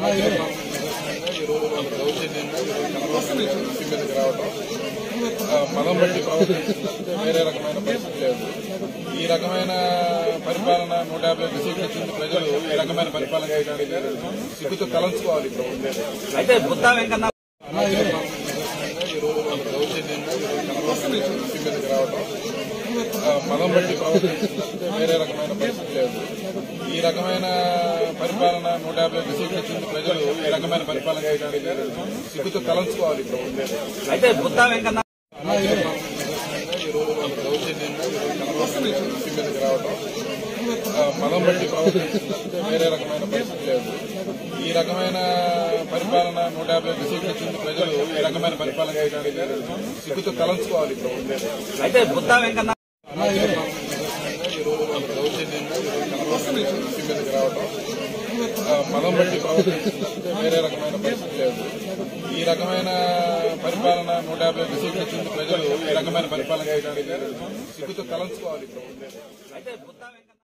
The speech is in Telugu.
ఈరోజు వాళ్ళ దౌర్జన్యంగా ఈరోజు కనబడుతున్న ఇంటి మీదకి రావడం ఆ, మతం బట్టి ప్రవర్తించే వేరే రకమైన పరిస్థితి లేదు ఈ రకమైన పరిపాలన నూట యాభై ఒక్క సీట్లు వచ్చింది ప్రజలు ఈ రకమైన పరిపాలన చేయడానికి సిగ్గుతో తలంచుకోవాలి ఇప్పుడు ఉండేది అయితే బుద్ధా వెంకన్న ఈరోజు వాళ్ళ దౌర్జన్యంగా ఈరోజు కనబడుతున్న ఇంటి మీదకి రావడం ఆ, మతం బట్టి ప్రవర్తించే వేరే రకమైన పరిస్థితి లేదు ఈ రకమైన పరిపాలన నూట యాభై ఒక్క సీట్లు వచ్చింది ప్రజలు ఈ రకమైన పరిపాలన చేయడానికి సిగ్గుతో తలంచుకోవాలి ఇప్పుడు ఉండేది అయితే బుద్ధా వెంకన్న ఈరోజు వాళ్ళ దౌర్జన్యంగా ఈరోజు కనబడుతున్న ఇంటి మీదకి రావడం ఆ, మతం బట్టి ప్రవర్తించే వేరే రకమైన పరిస్థితి లేదు ఈ రకమైన పరిపాలన నూట యాభై ఒక్క సీట్లు వచ్చింది ప్రజలు ఈ రకమైన పరిపాలన చేయడానికి సిగ్గుతో తలంచుకోవాలి ఇప్పుడు ఉండేది అయితే బుద్ధా వెంకన్న ఈరోజు వాళ్ళ దౌర్జన్యంగా ఈరోజు కనబడుతున్న ఇంటి మీదకి రావడం ఆ, మతం బట్టి ప్రవర్తించే వేరే రకమైన పరిస్థితి లేదు ఈ రకమైన పరిపాలన నూట యాభై ఒక్క సీట్లు వచ్చింది ప్రజలు ఈ రకమైన పరిపాలన చేయడానికి సిగ్గుతో తలంచుకోవాలి ఇప్పుడు ఉండేది అయితే బుద్ధా వెంకన్న